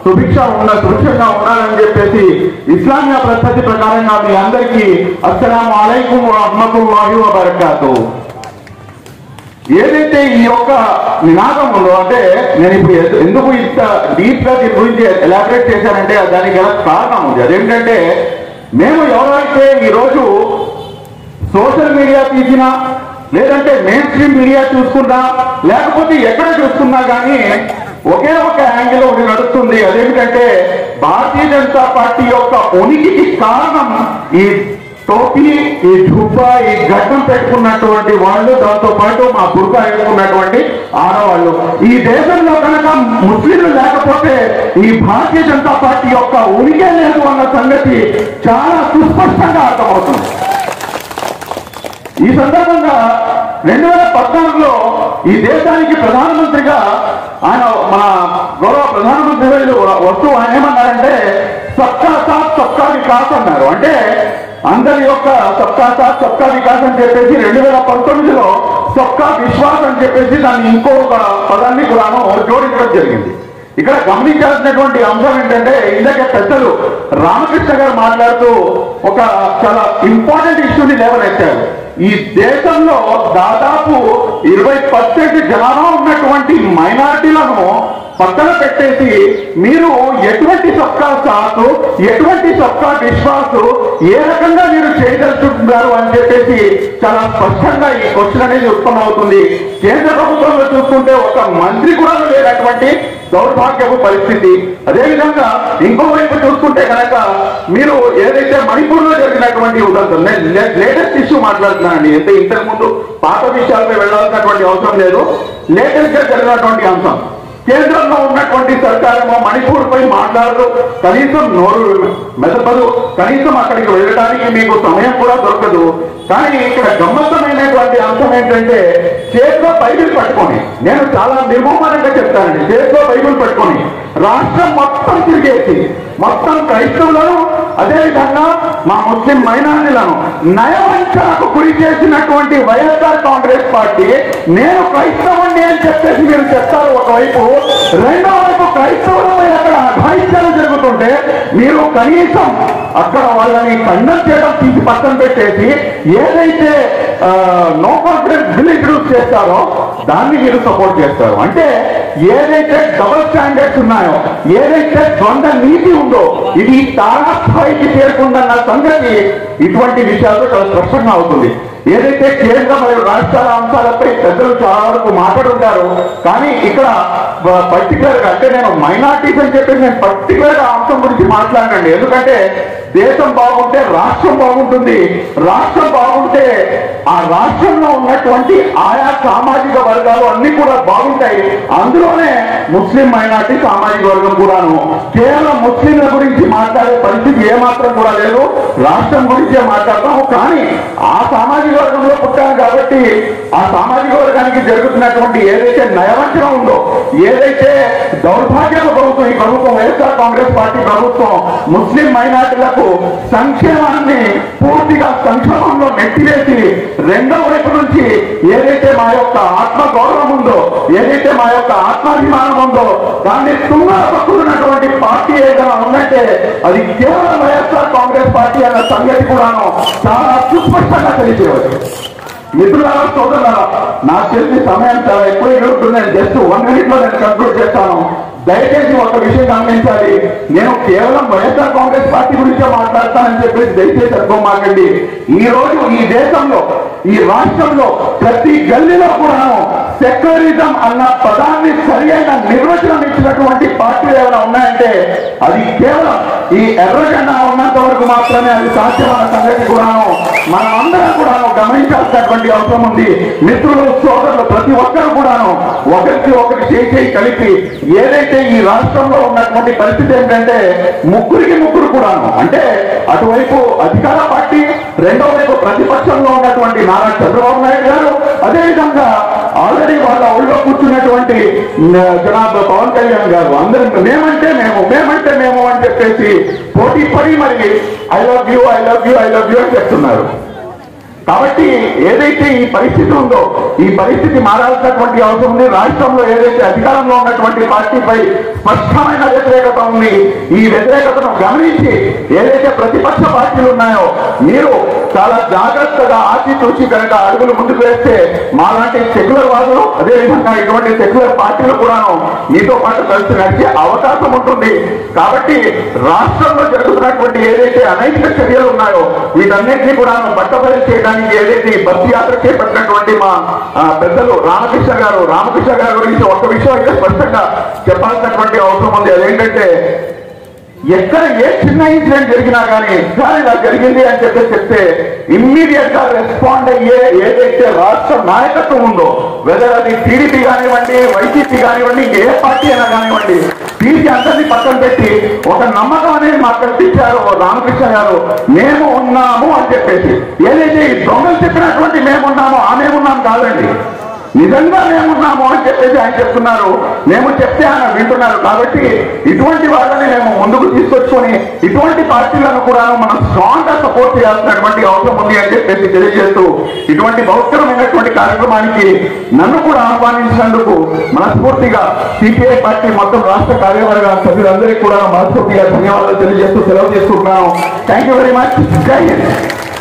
సుభిక్ష ఉన్న సుభిక్షంగా ఉండాలని చెప్పేసి ఇస్లామియా పద్ధతి ప్రకారంగా మీ అందరికీ అస్సలం అలైకుం రహమతుల్లాహి వబర్కాతు ఏదైతే ఈ యొక్క నినాదం ఉందో అంటే నేను ఇప్పుడు ఎందు- ఎందుకు ఇంత డీప్ గా దీని గురించి ఎలాబరేట్ చేశానంటే దానికి గల కారణం ఉంది అదేంటంటే మేము ఎవరైతే ఈరోజు సోషల్ మీడియా తీసినా లేదంటే మెయిన్ స్ట్రీమ్ మీడియా చూసుకున్నా లేకపోతే ఎక్కడ చూసుకున్నా కానీ ఒకే ఒక యాంగిల్ ఒకటి నడుస్తుంది అదేమిటంటే భారతీయ జనతా పార్టీ యొక్క ఉనికికి కారణం ఈ టోపీ ఈ జుబ్బా ఈ గడ్డం పెట్టుకున్నటువంటి వాళ్ళు దాంతో పాటు మా బుర్కా వేసుకున్నటువంటి ఆడవాళ్ళు ఈ దేశంలో కనుక ముస్లింలు లేకపోతే ఈ భారతీయ జనతా పార్టీ యొక్క ఉనికే లేదు అన్న సంగతి చాలా సుస్పష్టంగా అర్థమవుతుంది ఈ సందర్భంగా రెండు వేల పద్నాలుగులో ఈ దేశానికి ప్రధానమంత్రిగా ఆయన మన గౌరవ ప్రధానమంత్రి గారు వస్తూ ఆయన ఏమన్నారంటే సబ్కా సాత్ సబ్కా వికాస్ అన్నారు అంటే అందరి యొక్క సబ్కా సాత్ సబ్కా వికాస్ అని చెప్పేసి రెండు వేల పంతొమ్మిదిలో సబ్కా విశ్వాస్ అని చెప్పేసి దాన్ని ఇంకొక పదాన్ని కూడాను జోడించడం జరిగింది ఇక్కడ గమనించాల్సినటువంటి అంశం ఏంటంటే ఇందాక పెద్దలు రామకృష్ణ గారు మాట్లాడుతూ ఒక చాలా ఇంపార్టెంట్ ఇష్యూని లేవనెత్తారు ఈ దేశంలో దాదాపు ఇరవై పర్సెంట్ జనాభా ఉన్నటువంటి మైనారిటీలను పక్కన పెట్టేసి మీరు ఎటువంటి సబ్కా సాత్ ఎటువంటి సబ్కా విశ్వాసు ఏ రకంగా మీరు చేయదలుచుకుంటున్నారు అని చెప్పేసి చాలా స్పష్టంగా ఈ క్వశ్చన్ అనేది ఉత్పన్నం అవుతుంది కేంద్ర ప్రభుత్వంలో చూసుకుంటే ఒక మంత్రి కూడా లేనటువంటి దౌర్భాగ్యపు పరిస్థితి అదేవిధంగా ఇంకోవైపు చూసుకుంటే కనుక మీరు ఏదైతే మణిపూర్ లో జరిగినటువంటి ఉదంతం నేను లేటెస్ట్ ఇష్యూ మాట్లాడుతున్నానండి అంటే ఇంతకు ముందు పాత విషయాలపై వెళ్ళాల్సినటువంటి అవసరం లేదు లేటెస్ట్ గా జరిగినటువంటి అంశం కేంద్రంలో ఉన్నటువంటి సర్కారేమో మణిపూర్ పై మాట్లాడదు కనీసం నోరు మెదపదు కనీసం అక్కడికి వెళ్ళడానికి మీకు సమయం కూడా దొరకదు కానీ ఇక్కడ గమ్మత్తమైనటువంటి అంశం ఏంటంటే చేతిలో బైబిల్ పట్టుకొని నేను చాలా నిర్మూలనంగా చెప్తానండి చేతిలో బైబిల్ పట్టుకొని రాష్ట్రం మొత్తం తిరిగేసి మొత్తం క్రైస్తవులను అదేవిధంగా మా ముస్లిం మైనారిటీలను నయవంచనకు గురి చేసినటువంటి వైఎస్ఆర్ కాంగ్రెస్ పార్టీ నేను క్రైస్తవుణ్ణి అని చెప్పేసి మీరు చెప్తారు ఒకవైపు రెండో వైపు క్రైస్తవులపై అక్కడ అఘాయిత్యాలు జరుగుతుంటే మీరు కనీసం అక్కడ వాళ్ళని ఖండం చేయడం తీసి పక్కన పెట్టేసి ఏదైతే నో కాన్ఫిడెన్స్ బిల్ ఇంట్రడ్యూస్ చేస్తారో దాన్ని మీరు సపోర్ట్ చేస్తారు అంటే ఏదైతే డబుల్ స్టాండర్డ్స్ ఉన్నాయో ఏదైతే ద్వంద్వ నీతి ఉందో ఇది తారాస్థాయికి చేరుకుందన్న సంగతి ఇటువంటి విషయాలు చాలా స్పష్టంగా అవుతుంది ఏదైతే కేంద్ర మరియు రాష్ట్రాల అంశాలపై పెద్దలు చాలా వరకు మాట్లాడుంటారు కానీ ఇక్కడ పర్టికులర్ గా అంటే నేను మైనార్టీస్ అని చెప్పేసి నేను పర్టికులర్ గా అంశం గురించి మాట్లాడండి ఎందుకంటే దేశం బాగుంటే రాష్ట్రం బాగుంటుంది రాష్ట్రం బాగుంటే ఆ రాష్ట్రంలో ఉన్నటువంటి ఆయా సామాజిక వర్గాలు అన్ని కూడా బాగుంటాయి అందులోనే ముస్లిం మైనార్టీ సామాజిక వర్గం కూడాను కేవలం ముస్లింల గురించి మాట్లాడే పరిస్థితి ఏమాత్రం కూడా లేదు రాష్ట్రం గురించే మాట్లాడతాము కానీ ఆ సామాజిక వర్గంలో పుట్టాను కాబట్టి ఆ సామాజిక వర్గానికి జరుగుతున్నటువంటి ఏదైతే నయవంచనం ఉందో ఏదైతే దౌర్భాగ్యపు ప్రభుత్వం ఈ ప్రభుత్వం వైఎస్ఆర్ కాంగ్రెస్ పార్టీ ప్రభుత్వం ముస్లిం మైనార్టీలకు సంక్షేమాన్ని పూర్తిగా సంక్షేమంలో నెట్టివేసి రెండో వైపు నుంచి ఏదైతే మా యొక్క ఆత్మ గౌరవం ఉందో ఏదైతే మా యొక్క ఆత్మాభిమానం ఉందో దాన్ని తుంగ పక్కుతున్నటువంటి పార్టీ ఏదైనా ఉందంటే అది కేవలం వైఎస్ఆర్ కాంగ్రెస్ పార్టీ అన్న సంగతి కూడాను చాలా సుస్పష్టంగా తెలియజేయవచ్చు మిత్రులారా సోదరులారా నాకు తెలిసి సమయం చాలా ఎక్కువ ఉంటుంది నేను జస్ట్ వన్ మినిట్ లో నేను కంక్లూడ్ చేస్తాను దయచేసి ఒక విషయం గమనించాలి నేను కేవలం వైఎస్ఆర్ కాంగ్రెస్ పార్టీ గురించే మాట్లాడతానని చెప్పేసి దయచేసి అర్థమాకండి ఈ రోజు ఈ దేశంలో ఈ రాష్ట్రంలో ప్రతి గల్లీలో కూడాను సెక్యులరిజం అన్న పదాన్ని సరి అయిన నిర్వచనం ఇచ్చినటువంటి పార్టీలు ఏమైనా ఉన్నాయంటే అది కేవలం ఈ ఎర్ర జెండా ఉన్నంత వరకు మాత్రమే అది సాధ్యమైన సంగతి కూడాను మనం అందరం కూడాను గమనించాల్సినటువంటి అవసరం ఉంది మిత్రులు సోదరులు ప్రతి ఒక్కరు కూడాను ఒకరికి ఒకరి చేయి చేయి కలిపి ఏదైతే ఈ రాష్ట్రంలో ఉన్నటువంటి పరిస్థితి ఏంటంటే ముగ్గురికి ముగ్గురు కూడాను అంటే అటువైపు అధికార పార్టీ రెండో వైపు ప్రతిపక్షంలో ఉన్నటువంటి నారా చంద్రబాబు నాయుడు గారు అదేవిధంగా ఆల్రెడీ వాళ్ళ ఒళ్ళో కూర్చున్నటువంటి న- జనాబ్ పవన్ కళ్యాణ్ గారు అందరం మేమంటే మేము మేమంటే మేము అని చెప్పేసి పోటీ పడి మరి I love you I love you I love you అని చెప్తున్నారు కాబట్టి ఏదైతే ఈ పరిస్థితి ఉందో ఈ పరిస్థితి మారాల్సినటువంటి అవసరం ఉంది రాష్ట్రంలో ఏదైతే అధికారంలో ఉన్నటువంటి పార్టీపై స్పష్టమైన వ్యతిరేకత ఉంది ఈ వ్యతిరేకతను గమనించి ఏదైతే ప్రతిపక్ష పార్టీలు ఉన్నాయో మీరు చాలా జాగ్రత్తగా ఆచితూచి కనుక అడుగులు ముందుకు వేస్తే మాలాంటి సెక్యులర్ వాదులు అదేవిధంగా ఇటువంటి సెక్యులర్ పార్టీలు కూడాను మీతో పాటు కలిసి నడిచే అవకాశం ఉంటుంది కాబట్టి రాష్ట్రంలో జరుగుతున్నటువంటి ఏదైతే అనైతిక చర్యలు ఉన్నాయో వీటన్నిటినీ కూడాను బట్టబయలు చేయడానికి ఏదైతే ఈ బస్సు యాత్ర చేపట్టినటువంటి మా ఆ, పెద్దలు రామకృష్ణ గారు రామకృష్ణ గారి గురించి ఒక విషయం అయితే స్పష్టంగా చెప్పాల్సినటువంటి అవసరం ఉంది అదేంటంటే ఎక్కడ ఏ చిన్న ఇన్సిడెంట్ జరిగినా కానీ సార్ ఇలా జరిగింది అని చెప్పి చెప్తే ఇమ్మీడియట్ గా రెస్పాండ్ అయ్యే ఏదైతే రాష్ట్ర నాయకత్వం ఉందో వెదర్ అది టీడీపీ కానివ్వండి వైసీపీ కానివ్వండి ఏ పార్టీ అయినా కానివ్వండి తీసి అందరినీ పక్కన పెట్టి ఒక నమ్మకం అనేది మాకు కల్పించారు రామకృష్ణ గారు మేము ఉన్నాము అని చెప్పేసి ఏదైతే ఈ దొంగలు చెప్పినటువంటి మేమున్నామో ఆ మేమున్నాం కాదండి నిజంగా మేమున్నాము అని చెప్పేసి ఆయన చెప్తున్నారు మేము చెప్తే ఆయన వింటున్నారు కాబట్టి ఇటువంటి వాళ్ళని మేము ముందుకు తీసుకొచ్చుకొని ఇటువంటి పార్టీలను కూడా మనం స్ట్రాంగ్ గా సపోర్ట్ చేయాల్సినటువంటి అవసరం ఉంది అని చెప్పేసి తెలియజేస్తూ ఇటువంటి బహుత్తరమైనటువంటి కార్యక్రమానికి నన్ను కూడా ఆహ్వానించినందుకు మనస్ఫూర్తిగా సిపిఐ పార్టీ మొత్తం రాష్ట్ర కార్యవర్గ సభ్యులందరికీ కూడా మనస్ఫూర్తిగా ధన్యవాదాలు తెలియజేస్తూ సెలవు చేసుకుంటున్నాను థ్యాంక్ యూ వెరీ మచ్ జై హింద్